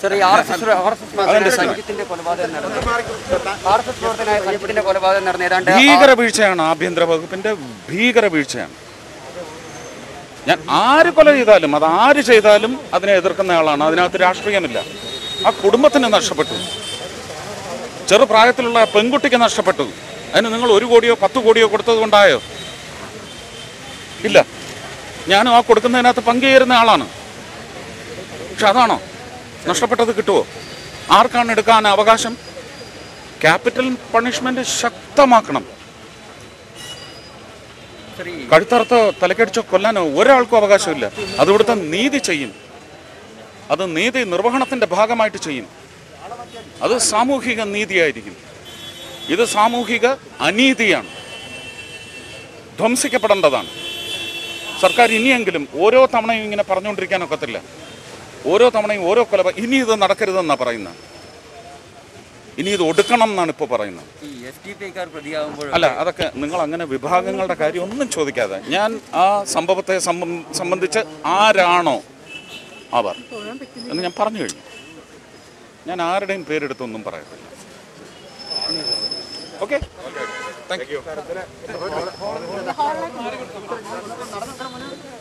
ചെറിയ R S S R S S പ്രവർത്തകനായ സഞ്ജിത്തിന്റെ കൊലപാതകം നടന്നു ആർ എസ് എസ് പ്രവർത്തനായ സഞ്ജിത്തിന്റെ കൊലപാതകം നടന്ന ഏതാണ്ട് ഭീകര വീഴ്ചയാണ് ആഭ്യന്തര വകുപ്പിന്റെ ഭീകര വീഴ്ചയാണ് ഞാൻ ആര് കൊല ചെയ്താലും അത് ആര് ചെയ്താലും അതിനെ എതിർക്കുന്ന ആളാണ് അതിനകത്ത് രാഷ്ട്രീയമില്ല ആ കുടുംബത്തിന് നഷ്ടപ്പെട്ടു ചെറുപ്രായത്തിലുള്ള പെൺകുട്ടിക്ക് നഷ്ടപ്പെട്ടു അതിന് നിങ്ങൾ ഒരു കോടിയോ പത്ത് കോടിയോ കൊടുത്തത് കൊണ്ടായോ ഇല്ല ഞാനും ആ കൊടുക്കുന്നതിനകത്ത് പങ്കുചേരുന്ന ആളാണ് പക്ഷെ അതാണോ നഷ്ടപ്പെട്ടത് കിട്ടുമോ ആർക്കാണ് എടുക്കാൻ അവകാശം ക്യാപിറ്റൽ പണിഷ്മെന്റ് ശക്തമാക്കണം ശ്രീ കഴുത്തറുത്തോ തലക്കടിച്ചോ കൊല്ലാനോ ഒരാൾക്കും അവകാശമില്ല അത് ഇവിടുത്തെ നീതി ചെയ്യും അത് നീതി നിർവഹണത്തിന്റെ ഭാഗമായിട്ട് ചെയ്യും അത് സാമൂഹിക നീതിയായിരിക്കും ഇത് സാമൂഹിക അനീതിയാണ് ധ്വംസിക്കപ്പെടേണ്ടതാണ് സർക്കാർ ഇനിയെങ്കിലും ഓരോ തവണയും ഇങ്ങനെ പറഞ്ഞുകൊണ്ടിരിക്കാൻ ഒക്കത്തില്ല ഓരോ തവണയും ഓരോ കൊല ഇനി ഇത് നടക്കരുതെന്നാണ് പറയുന്നത് ഇനി ഇത് ഒടുക്കണം എന്നാണ് ഇപ്പോൾ പറയുന്നത് ഈ എസ് ടി പി ഐക്കാർ പ്രതിയാകുമ്പോൾ അല്ല അതൊക്കെ നിങ്ങൾ അങ്ങനെ വിഭാഗങ്ങളുടെ കാര്യം ഒന്നും ചോദിക്കാതെ ഞാൻ ആ സംഭവത്തെ സംബം- സംബന്ധിച്ച് ആരാണോ അവർ എന്ന് ഞാൻ പറഞ്ഞു കഴിഞ്ഞു ഞാൻ ആരുടെയും പേരെടുത്തൊന്നും പറയത്തില്ല ഓക്കെ താങ്ക് യു